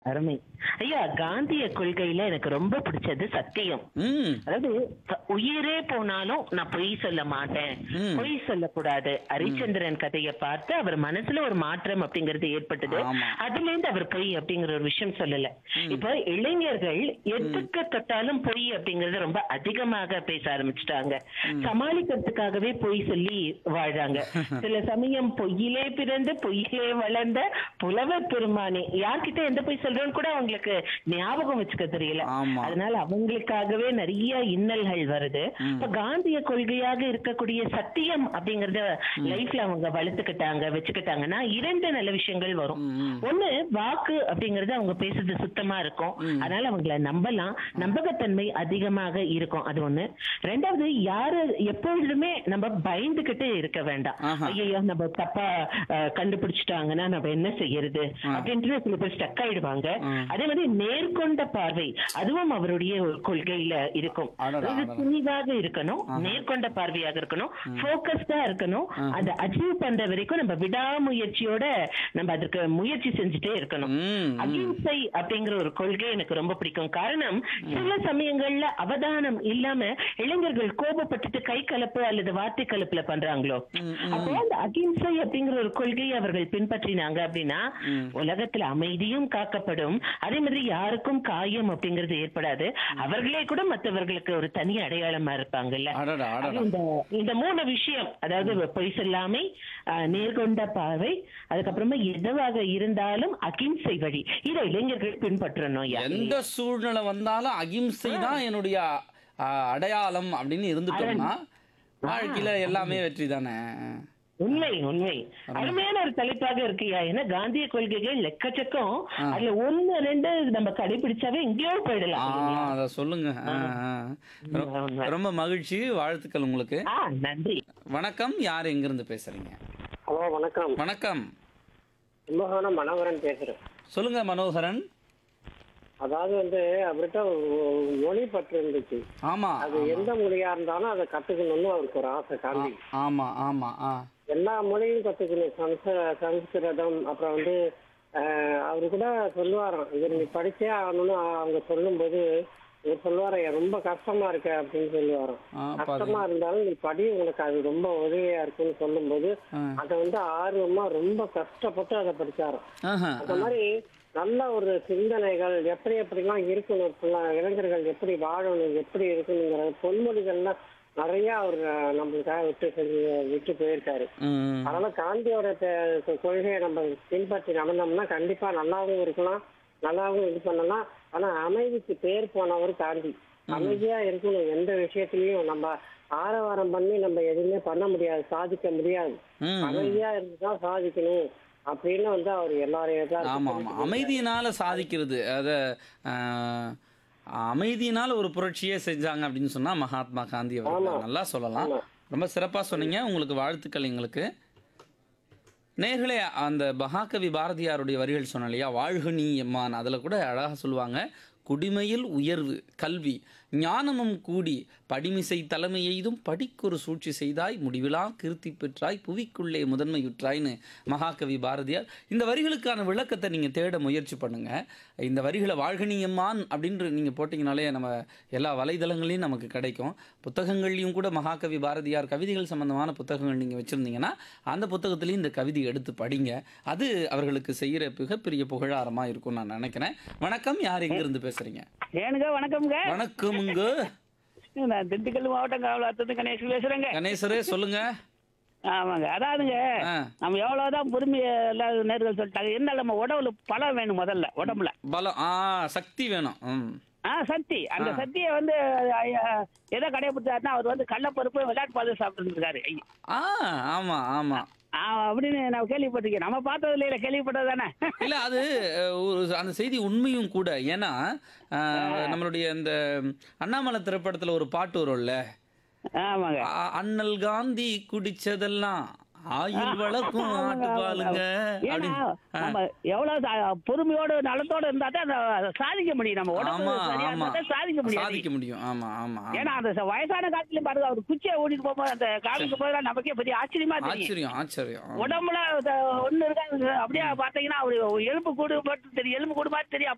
அருமை ஐயா காந்திய கொள்கையில எனக்கு ரொம்ப பிடிச்சது சத்தியம் ம் அதாவது க- உயிரே போனாலும் நான் பொய் சொல்ல மாட்டேன் ம். பொய் சொல்லக்கூடாது ஹரிச்சந்திரன் கதையை பார்த்து அவர் மனசுல ஒரு மாற்றம் அப்படிங்கிறது ஏற்பட்டது ஆமா. அதுல இருந்து அவர் பொய் அப்படிங்கிற ஒரு விஷயம் சொல்லல இப்ப இளைஞர்கள் எதுக்கு தொட்டாலும் பொய் அப்படிங்கறத ரொம்ப அதிகமாக பேச ஆரம்பிச்சிட்டாங்க சமாளிக்கிறதுக்காகவே பொய் சொல்லி வாழ்றாங்க சில சமயம் பொய்யிலே பிறந்து பொய்யிலே வளர்ந்த புலவர் பெருமானே யார்கிட்ட எந்த பொய் சொல்றோன்னு கூட அவங்களுக்கு ஞாபகம் வச்சுக்க தெரியல ஆமா. அதனால அவங்களுக்காகவே நிறைய இன்னல்கள் வருது இப்ப காந்திய கொள்கையாக இருக்கக்கூடிய சத்தியம் அப்படிங்கறத லைஃப்ல அவங்க வளர்த்துக்கிட்டாங்க வச்சுக்கிட்டாங்கன்னா இரண்டு நல்ல விஷயங்கள் வரும் ம். ஒண்ணு வாக்கு அப்படிங்கறது அவங்க பேசுறது சுத்தமா இருக்கும் அதனால அவங்கள நம்பலாம் நம்பகத்தன்மை அதிகமாக இருக்கும் அது ஒண்ணு ரெண்டாவது யாரு எப்பொழுதுமே நம்ம பயந்துகிட்டு இருக்க வேண்டாம் ஆஹா. ஐயோ நம்ம தப்பா அஹ், கண்டுபிடிச்சிட்டாங்கன்னா நம்ம என்ன செய்யறது அப்படின்ட்டு சில பேர் ஸ்டக் ஆயிடுவாங்க அதே மாதிரி நேர்கொண்ட பார்வை அதுவும் அவருடைய ஒரு கொள்கையில இருக்கும் அடடா, அதாவது அடடா. துணிவாக இருக்கணும் நேர்கொண்ட பார்வையாக இருக்கணும் போக்கஸ்டா இருக்கணும் அதை அச்சீவ் பண்ற வரைக்கும் நம்ம விடாமுயற்சியோட நம்ம அதற்கு முயற்சி செஞ்சுட்டே இருக்கணும் ம், ம். அகிம்சை அப்படிங்கிற ஒரு கொள்கை எனக்கு ரொம்ப பிடிக்கும் காரணம் சில சமயங்கள்ல அவதானம் இல்லாம இளைஞர்கள் கோபப்பட்டுட்டு கை கலப்பு அல்லது வார்த்தை கலப்புல பண்றாங்களோ அப்போ அந்த அகிம்சை அப்படிங்கிற ஒரு கொள்கையை அவர்கள் பின்பற்றினாங்க அப்படின்னா உலகத்துல அமைதியும் காக்கப்படும் அதே மாதிரி யாருக்கும் காயம் அப்படிங்கிறது ஏற்படாது அவர்களே கூட மற்றவர்களுக்கு ஒரு தனி அடையாளமா இருப்பாங்கல்ல அடடா அது அடடா இந்த இந்த மூணு விஷயம் அதாவது பொய் சொல்லாமை ஆஹ், நேர்கொண்ட பார்வை அதுக்கப்புறமா எதுவாக இருந்தாலும் அகிம்சை வழி இதை இளைஞர்கள் பின்பற்றணும் ஐயா. எந்த சூழ்நிலை வந்தாலும் அகிம்சை தான் என்னுடைய அ, அடையாளம் அப்படின்னு இருந்துட்டோம்னா வாழ்க்கையில எல்லாமே வெற்றி தானே உண்மை உண்மை அருமையான ஒரு தலைப்பாக இருக்குயா ஏன்னா காந்திய கொள்கைகள் லெக்கச்சக்கம் அதுல ஒண்ணு ரெண்டு நம்ம கடைபிடிச்சாவே எங்கேயோ ஆ போயிடலாம் அத சொல்லுங்க ஆ, ஆ. உண்மை, உண்மை. ரொம்ப மகிழ்ச்சி வாழ்த்துக்கள் உங்களுக்கு ஆ நன்றி வணக்கம் யார் எங்கிருந்து பேசுறீங்க ஹலோ வணக்கம் வணக்கம் கும்பகோணம் மனோகரன் பேசுறேன் சொல்லுங்க மனோகரன் அதாவது வந்து அவர்கிட்ட ஒரு மொழி பற்று இருந்துச்சு ஆமா அது எந்த மொழியா இருந்தாலும் அதை கத்துக்கணும்னு அவருக்கு ஒரு ஆசை காந்தி ஆமா ஆமா ஆ எல்லா மொழியும் கத்துக்கணும் சம்ச சம்ஸ்கிருதம் அப்புறம் வந்து ஆஹ், அவரு கூட சொல்லுவாராம் இது நீ படிச்சே ஆகணும்னு அவங்க சொல்லும்போது இவர் சொல்லுவாராம் ரொம்ப கஷ்டமா இருக்கு அப்படின்னு சொல்லுவாராம் ஆ, பாருங்க. கஷ்டமா இருந்தாலும் நீ படி உனக்கு அது ரொம்ப உதவியா இருக்குன்னு சொல்லும்போது ஆ. அதை வந்து ஆர்வமா ரொம்ப கஷ்டப்பட்டு அதை படிச்சாராம் ஆஹா, அந்த மாதிரி நல்ல ஒரு சிந்தனைகள் எப்படி எப்படிலாம் இருக்கணும் இப்பெல்லாம் இளைஞர்கள் எப்படி வாழணும் எப்படி இருக்கணுங்கிற பொன்மொழிகள்லாம் நிறைய அவர் அஹ், நம்மளுக்காக விட்டு செஞ்சு விட்டு போயிருக்காரு ம், அதனால காந்தியோட தெ- கொள்கையை நம்ம பின்பற்றி நடந்தோம்னா கண்டிப்பா நல்லாவும் இருக்கலாம் நல்லாவும் இது பண்ணலாம் ஆனா அமைதிக்கு பேர் போனவர் காந்தி அமைதியா இருக்கணும் எந்த விஷயத்திலயும் நம்ம ஆரவாரம் பண்ணி நம்ம எதுவுமே பண்ண முடியாது சாதிக்க முடியாது ம், அமைதியா இருந்துதான் சாதிக்கணும் அப்படின்னு வந்து அவர் எல்லாரையும் தான் ஆமா ஆமா அமைதியினால சாதிக்கிறது அத ஆ, அமைதியினால ஒரு புரட்சியே செஞ்சாங்க அப்படின்னு சொன்னா மகாத்மா காந்தி அவர்கள் நல்லா சொல்லலாம் ரொம்ப சிறப்பா சொன்னீங்க உங்களுக்கு வாழ்த்துக்கள் எங்களுக்கு நேர்களே அந்த மகாகவி பாரதியாருடைய வரிகள் சொன்ன இல்லையா வாழ்க நீ எம்மான் அதில் கூட அழகாக சொல்லுவாங்க குடிமையில் உயர்வு கல்வி ஞானமும் கூடி படிமிசை தலைமை எய்தும் படிக்கொரு சூழ்ச்சி செய்தாய் முடிவிலா கீர்த்தி பெற்றாய் புவிக்குள்ளே முதன்மையுற்றாய்னு மகாகவி பாரதியார் இந்த வரிகளுக்கான விளக்கத்தை நீங்கள் தேட முயற்சி பண்ணுங்க இந்த வரிகளை வாழ்கனியம்மான் அப்படின்று நீங்கள் போட்டிங்கனாலே நம்ம எல்லா வலைதளங்களையும் நமக்கு கிடைக்கும் புத்தகங்கள்லையும் கூட மகாகவி பாரதியார் கவிதைகள் சம்பந்தமான புத்தகங்கள் நீங்கள் வச்சுருந்தீங்கன்னா அந்த புத்தகத்துலேயும் இந்த கவிதை எடுத்து படிங்க அது அவர்களுக்கு செய்கிற மிகப்பெரிய புகழாரமாக இருக்கும் நான் நினைக்கிறேன் வணக்கம் யார் எங்கேருந்து பேசுகிறீங்க ஏனுங்க வணக்கம்ங்க வணக்கமுங்க நான் திண்டுக்கல் மாவட்டம் காவலாத்தது கணேஷ் பேசுறேங்க கணேசரே சொல்லுங்க ஆமாங்க அதாவதுங்க ஆ. நம்ம எவ்வளவுதான் பொறுமையை எல்லாம் நேர்கள் சொல்லிட்டாங்க இருந்தாலும் நம்ம உடம்புல பலம் வேணும் முதல்ல உடம்புல பலம் ஆ சக்தி வேணும் ம் ஆ சக்தி அந்த சக்தியை வந்து அஹ், எதை கடைபிடிச்சாருன்னா அவர் வந்து கடலப்பருப்பு விளையாட்டு பாது சாப்பிட்டு இருக்காரு ஆ ஆமாம் ஆமாம் அப்படின்னு நான் கேள்விப்பட்டிருக்கேன் நம்ம பார்த்தது இல்லையில கேள்விப்பட்டது தானே இல்ல அது அஹ், ஒரு அந்த செய்தி உண்மையும் கூட ஏன்னா அஹ், நம்மளுடைய இந்த அண்ணாமலை திரைப்படத்துல ஒரு பாட்டு வரும்ல ஆமாங்க அ- அண்ணல் காந்தி குடிச்சதெல்லாம் ஆயுள் வளர்க்கும் ஆட்டு பாலுங்க ஏன்னா அப்படின்னு நம்ம எவ்வளவு சா- பொறுமையோட நலத்தோட இருந்தா தான் அதை சாதிக்க முடியும் நம்ம உடம்பு ஆமா சரியா ஆமா இருந்தா தான் சாதிக்க முடியும் சாதிக்க முடியும் ஆமா ஆமா ஆமா. ஏன்னா அந்த ச- வயசான காலத்துலயும் பாருங்க அவர் குச்சியை ஓடிட்டு போகும்போது அந்த காமிக்கும் போது நமக்கே பெரிய ஆச்சரியமா தெரியும் ஆச்சரியம் ஆச்சரியம் உடம்புல அந்த ஒண்ணு இருக்காது அப்படியே பாத்தீங்கன்னா அவரு எலும்பு கூடு மட்டும் தெரியும் எலும்பு கூடு மாதிரி தெரியும்